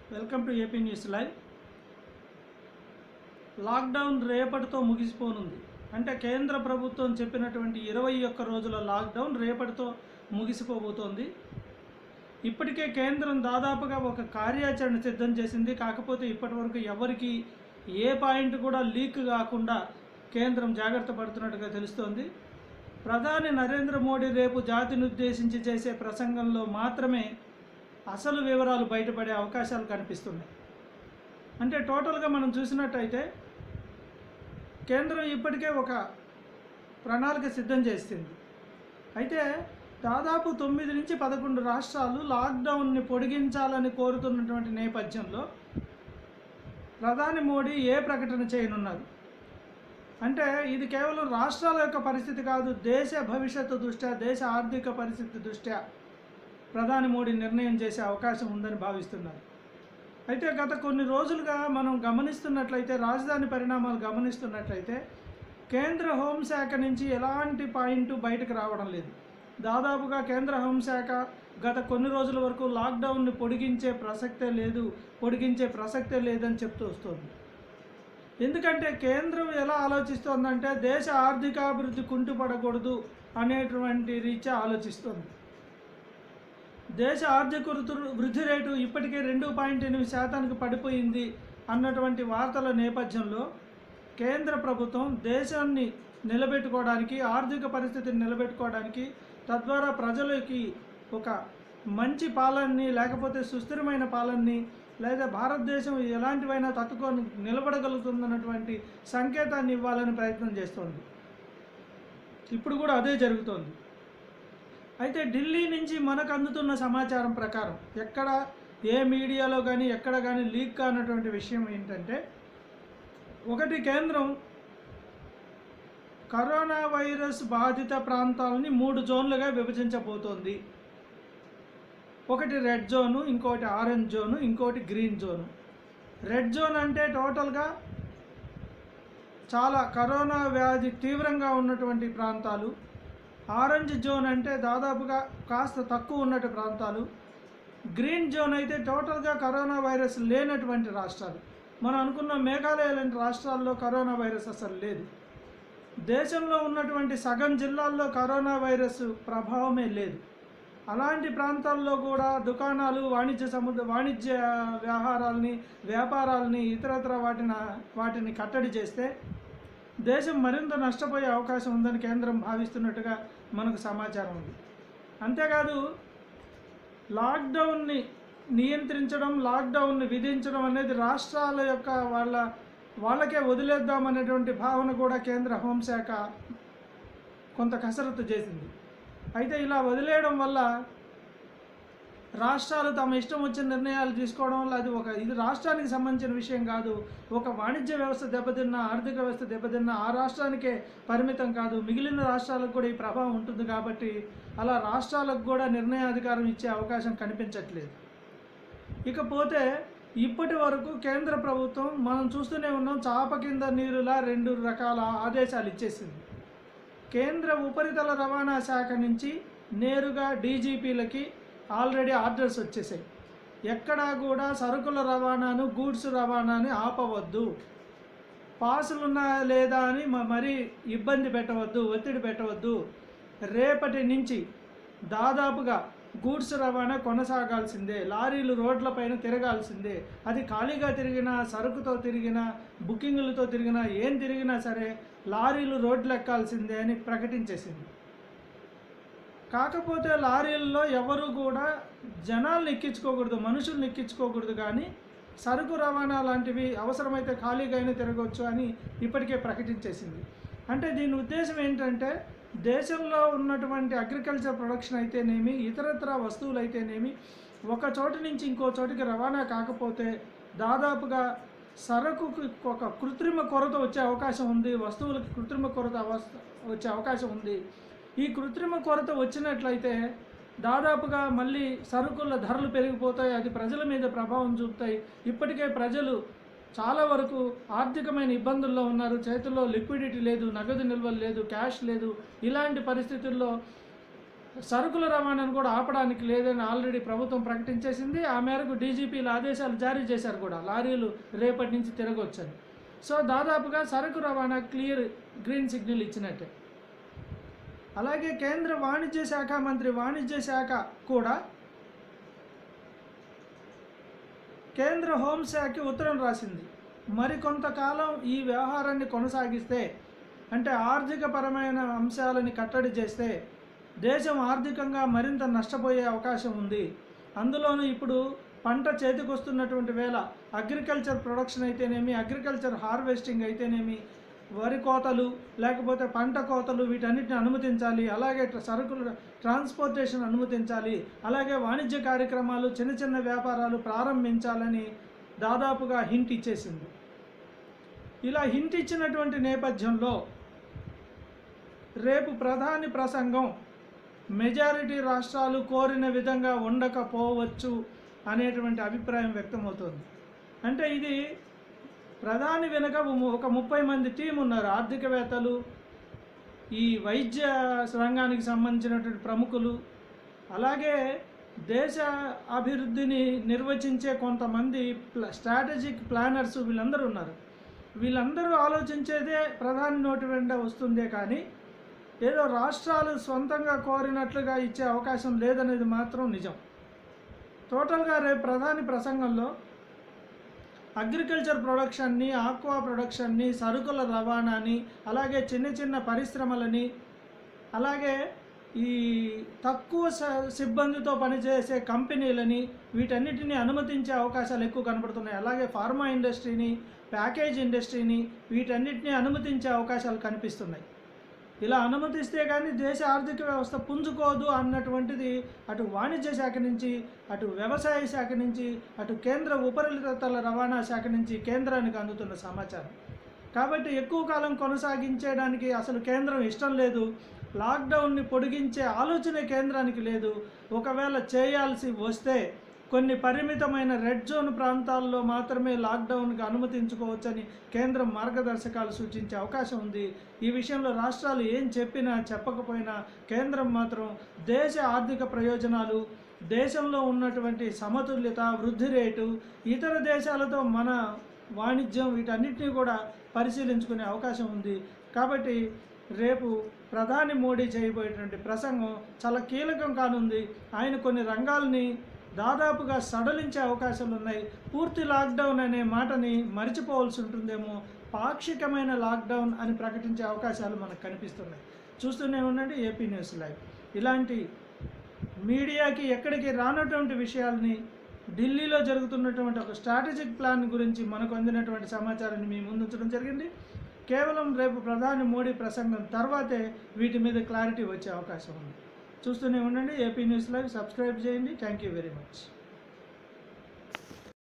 welcome to AP news live lockdown రేపటితో ముగిసిపోనుంది అంటే కేంద్ర ప్రభుత్వం చెప్పినటువంటి ఇరవై ఒక్క రోజుల లాక్డౌన్ రేపటితో ముగిసిపోబోతోంది ఇప్పటికే కేంద్రం దాదాపుగా ఒక కార్యాచరణ సిద్ధం చేసింది కాకపోతే ఇప్పటివరకు ఎవరికి ఏ పాయింట్ కూడా లీక్ కాకుండా కేంద్రం జాగ్రత్త పడుతున్నట్టుగా తెలుస్తోంది ప్రధాని నరేంద్ర మోడీ రేపు జాతిని ఉద్దేశించి చేసే ప్రసంగంలో మాత్రమే అసలు వివరాలు బయటపడే అవకాశాలు కనిపిస్తున్నాయి అంటే టోటల్గా మనం చూసినట్టయితే కేంద్రం ఇప్పటికే ఒక ప్రణాళిక సిద్ధం చేసింది అయితే దాదాపు తొమ్మిది నుంచి పదకొండు రాష్ట్రాలు లాక్డౌన్ని పొడిగించాలని కోరుతున్నటువంటి నేపథ్యంలో ప్రధాని మోడీ ఏ ప్రకటన చేయనున్నారు అంటే ఇది కేవలం రాష్ట్రాల యొక్క పరిస్థితి కాదు దేశ భవిష్యత్తు దృష్ట్యా దేశ ఆర్థిక పరిస్థితి దృష్ట్యా ప్రధాని మోడీ నిర్ణయం చేసే అవకాశం ఉందని భావిస్తున్నారు అయితే గత కొన్ని రోజులుగా మనం గమనిస్తున్నట్లయితే రాజధాని పరిణామాలు గమనిస్తున్నట్లయితే కేంద్ర హోంశాఖ నుంచి ఎలాంటి పాయింట్ బయటకు రావడం లేదు దాదాపుగా కేంద్ర హోంశాఖ గత కొన్ని రోజుల వరకు లాక్డౌన్ని పొడిగించే ప్రసక్తే లేదు పొడిగించే ప్రసక్తే లేదని చెప్తూ వస్తుంది ఎందుకంటే కేంద్రం ఎలా ఆలోచిస్తోందంటే దేశ ఆర్థికాభివృద్ధి కుంటుపడకూడదు అనేటువంటి రీత్యా ఆలోచిస్తోంది దేశ ఆర్థిక వృద్ధి- వృద్ధి రేటు ఇప్పటికే రెండు పాయింట్ ఎనిమిది శాతానికి పడిపోయింది అన్నటువంటి వార్తల నేపథ్యంలో కేంద్ర ప్రభుత్వం దేశాన్ని నిలబెట్టుకోవడానికి ఆర్థిక పరిస్థితిని నిలబెట్టుకోవడానికి తద్వారా ప్రజలకి ఒక మంచి పాలనని లేకపోతే సుస్థిరమైన పాలనని లేదా భారతదేశం ఎలాంటివైనా తట్టుకొని నిలబడగలుగుతుందన్నటువంటి సంకేతాన్ని ఇవ్వాలని ప్రయత్నం చేస్తోంది ఇప్పుడు కూడా అదే జరుగుతోంది అయితే ఢిల్లీ నుంచి మనకు అందుతున్న సమాచారం ప్రకారం ఎక్కడ ఏ మీడియాలో కానీ ఎక్కడ కానీ లీక్ కానటువంటి విషయం ఏంటంటే ఒకటి కేంద్రం కరోనా వైరస్ బాధిత ప్రాంతాలని మూడు జోన్లుగా విభజించబోతోంది ఒకటి రెడ్ జోను ఇంకోటి ఆరెంజ్ జోను ఇంకోటి గ్రీన్ జోను రెడ్ జోన్ అంటే టోటల్గా చాలా కరోనా వ్యాధి తీవ్రంగా ఉన్నటువంటి ప్రాంతాలు ఆరెంజ్ జోన్ అంటే దాదాపుగా కాస్త తక్కువ ఉన్నటువంటి ప్రాంతాలు గ్రీన్ జోన్ అయితే టోటల్గా కరోనా వైరస్ లేనటువంటి రాష్ట్రాలు మనం అనుకున్న మేఘాలయ లాంటి రాష్ట్రాల్లో కరోనా వైరస్ అసలు లేదు దేశంలో ఉన్నటువంటి సగం జిల్లాల్లో కరోనా వైరస్ ప్రభావమే లేదు అలాంటి ప్రాంతాల్లో కూడా దుకాణాలు వాణిజ్య సముద్ర వాణిజ్య వ్యవహారాలని వ్యాపారాలని ఇతరత్ర వాటిని వాటిని కట్టడి చేస్తే దేశం మరింత నష్టపోయే అవకాశం ఉందని కేంద్రం భావిస్తున్నట్టుగా మనకు సమాచారం ఉంది అంతేకాదు లాక్డౌన్ని నియంత్రించడం లాక్డౌన్ని విధించడం అనేది రాష్ట్రాల యొక్క వాళ్ళ వాళ్ళకే వదిలేద్దాం అనేటువంటి భావన కూడా కేంద్ర హోంశాఖ కొంత కసరత్తు చేసింది అయితే ఇలా వదిలేయడం వల్ల రాష్ట్రాలు తమ ఇష్టం వచ్చిన నిర్ణయాలు తీసుకోవడం వల్ల అది ఒక ఇది రాష్ట్రానికి సంబంధించిన విషయం కాదు ఒక వాణిజ్య వ్యవస్థ దెబ్బతిన్న ఆర్థిక వ్యవస్థ దెబ్బతిన్న ఆ రాష్ట్రానికే పరిమితం కాదు మిగిలిన రాష్ట్రాలకు కూడా ఈ ప్రభావం ఉంటుంది కాబట్టి అలా రాష్ట్రాలకు కూడా నిర్ణయాధికారం ఇచ్చే అవకాశం కనిపించట్లేదు ఇకపోతే ఇప్పటి వరకు కేంద్ర ప్రభుత్వం మనం చూస్తూనే ఉన్నాం చాప కింద నీరులా రెండు రకాల ఆదేశాలు ఇచ్చేసింది కేంద్ర ఉపరితల రవాణా శాఖ నుంచి నేరుగా డీజీపీలకి ఆల్రెడీ ఆర్డర్స్ వచ్చేసాయి ఎక్కడా కూడా సరుకుల రవాణాను గూడ్స్ రవాణాని ఆపవద్దు పాసులు ఉన్నాయా లేదా అని మ- మరీ ఇబ్బంది పెట్టవద్దు ఒత్తిడి పెట్టవద్దు రేపటి నుంచి దాదాపుగా గూడ్స్ రవాణా కొనసాగాల్సిందే లారీలు రోడ్లపైన తిరగాల్సిందే అది ఖాళీగా తిరిగినా సరుకుతో తిరిగినా బుకింగులతో తిరిగినా ఏం తిరిగినా సరే లారీలు రోడ్లు ఎక్కాల్సిందే అని ప్రకటించేసింది కాకపోతే లారీల్లో ఎవరు కూడా జనాల్ని ఎక్కించుకోకూడదు మనుషుల్ని ఎక్కించుకోకూడదు కానీ సరుకు రవాణా లాంటివి అవసరమైతే ఖాళీగా అయినా తిరగవచ్చు అని ఇప్పటికే ప్రకటించేసింది అంటే దీని ఉద్దేశం ఏంటంటే దేశంలో ఉన్నటువంటి అగ్రికల్చర్ ప్రొడక్షన్ అయితేనేమి ఇతరత్ర వస్తువులు అయితేనేమి ఒక చోటు నుంచి ఇంకో చోటికి రవాణా కాకపోతే దాదాపుగా సరుకుకి ఒక కృత్రిమ కొరత వచ్చే అవకాశం ఉంది వస్తువులకి కృత్రిమ కొరత అవస్థ వచ్చే అవకాశం ఉంది ఈ కృత్రిమ కొరత వచ్చినట్లయితే దాదాపుగా మళ్ళీ సరుకుల ధరలు పెరిగిపోతాయి అది ప్రజల మీద ప్రభావం చూపుతాయి ఇప్పటికే ప్రజలు చాలా వరకు ఆర్థికమైన ఇబ్బందుల్లో ఉన్నారు చేతుల్లో లిక్విడిటీ లేదు నగదు నిల్వలు లేదు క్యాష్ లేదు ఇలాంటి పరిస్థితుల్లో సరుకుల రవాణాను కూడా ఆపడానికి లేదని ఆల్రెడీ ప్రభుత్వం ప్రకటించేసింది ఆ మేరకు డీజీపీలు ఆదేశాలు జారీ చేశారు కూడా లారీలు రేపటి నుంచి తిరగొచ్చని సో దాదాపుగా సరుకు రవాణా క్లియర్ గ్రీన్ సిగ్నల్ ఇచ్చినట్టే అలాగే కేంద్ర వాణిజ్య శాఖ మంత్రి వాణిజ్య శాఖ కూడా కేంద్ర హోంశాఖకి ఉత్తరం రాసింది మరికొంతకాలం ఈ వ్యవహారాన్ని కొనసాగిస్తే అంటే ఆర్థికపరమైన అంశాలని కట్టడి చేస్తే దేశం ఆర్థికంగా మరింత నష్టపోయే అవకాశం ఉంది అందులోనూ ఇప్పుడు పంట చేతికొస్తున్నటువంటి వేళ అగ్రికల్చర్ ప్రొడక్షన్ అయితేనేమి అగ్రికల్చర్ హార్వెస్టింగ్ అయితేనేమి వరి కోతలు లేకపోతే పంట కోతలు వీటన్నిటిని అనుమతించాలి అలాగే ట్ర- సరుకుల ట్రాన్స్పోర్టేషన్ అనుమతించాలి అలాగే వాణిజ్య కార్యక్రమాలు చిన్న చిన్న వ్యాపారాలు ప్రారంభించాలని దాదాపుగా హింట్ ఇచ్చేసింది ఇలా హింట్ ఇచ్చినటువంటి నేపథ్యంలో రేపు ప్రధాని ప్రసంగం మెజారిటీ రాష్ట్రాలు కోరిన విధంగా ఉండకపోవచ్చు అనేటువంటి అభిప్రాయం వ్యక్తమవుతోంది అంటే ఇది ప్రధాని వెనుక ము- ఒక ముప్పై మంది టీం ఉన్నారు ఆర్థికవేత్తలు ఈ వైద్య రంగానికి సంబంధించినటువంటి ప్రముఖులు అలాగే దేశ అభివృద్ధిని నిర్వచించే కొంతమంది ప్ల స్ట్రాటజిక్ ప్లానర్స్ వీళ్ళందరూ ఉన్నారు వీళ్ళందరూ ఆలోచించేదే ప్రధాని నోటి వెంట వస్తుందే కానీ ఏదో రాష్ట్రాలు సొంతంగా కోరినట్లుగా ఇచ్చే అవకాశం లేదనేది మాత్రం నిజం టోటల్గా రేపు ప్రధాని ప్రసంగంలో అగ్రికల్చర్ ప్రొడక్షన్ని ఆక్వా ప్రొడక్షన్ని సరుకుల రవాణాని అలాగే చిన్న చిన్న పరిశ్రమలని అలాగే ఈ తక్కువ స- సిబ్బందితో పనిచేసే కంపెనీలని వీటన్నిటిని అనుమతించే అవకాశాలు ఎక్కువ కనపడుతున్నాయి అలాగే ఫార్మా ఇండస్ట్రీని ప్యాకేజ్ ఇండస్ట్రీని వీటన్నిటిని అనుమతించే అవకాశాలు కనిపిస్తున్నాయి ఇలా అనుమతిస్తే కానీ దేశ ఆర్థిక వ్యవస్థ పుంజుకోదు అన్నటువంటిది అటు వాణిజ్య శాఖ నుంచి అటు వ్యవసాయ శాఖ నుంచి అటు కేంద్ర ఉపరితల రవాణా శాఖ నుంచి కేంద్రానికి అందుతున్న సమాచారం కాబట్టి ఎక్కువ కాలం కొనసాగించడానికి అసలు కేంద్రం ఇష్టం లేదు లాక్డౌన్ని పొడిగించే ఆలోచన కేంద్రానికి లేదు ఒకవేళ చేయాల్సి వస్తే కొన్ని పరిమితమైన రెడ్ జోన్ ప్రాంతాల్లో మాత్రమే లాక్డౌన్కి అనుమతించుకోవచ్చని కేంద్రం మార్గదర్శకాలు సూచించే అవకాశం ఉంది ఈ విషయంలో రాష్ట్రాలు ఏం చెప్పినా చెప్పకపోయినా కేంద్రం మాత్రం దేశ ఆర్థిక ప్రయోజనాలు దేశంలో ఉన్నటువంటి సమతుల్యత వృద్ధి రేటు ఇతర దేశాలతో మన వాణిజ్యం వీటన్నిటిని కూడా పరిశీలించుకునే అవకాశం ఉంది కాబట్టి రేపు ప్రధాని మోడీ చేయబోయేటువంటి ప్రసంగం చాలా కీలకం కానుంది ఆయన కొన్ని రంగాల్ని దాదాపుగా సడలించే అవకాశాలు ఉన్నాయి పూర్తి లాక్డౌన్ అనే మాటని మరిచిపోవాల్సి ఉంటుందేమో పాక్షికమైన లాక్డౌన్ అని ప్రకటించే అవకాశాలు మనకు కనిపిస్తున్నాయి చూస్తూనే ఉండండి ఏపీ న్యూస్ లైవ్ ఇలాంటి మీడియాకి ఎక్కడికి రానటువంటి విషయాల్ని ఢిల్లీలో జరుగుతున్నటువంటి ఒక స్ట్రాటజిక్ ప్లాన్ గురించి మనకు అందినటువంటి సమాచారాన్ని మీ ముందు ఉంచడం జరిగింది కేవలం రేపు ప్రధాని మోడీ ప్రసంగం తర్వాతే వీటి మీద క్లారిటీ వచ్చే అవకాశం ఉంది చూస్తూనే ఉండండి ఏపీ న్యూస్ లైవ్ సబ్స్క్రైబ్ చేయండి థ్యాంక్ యూ వెరీ మచ్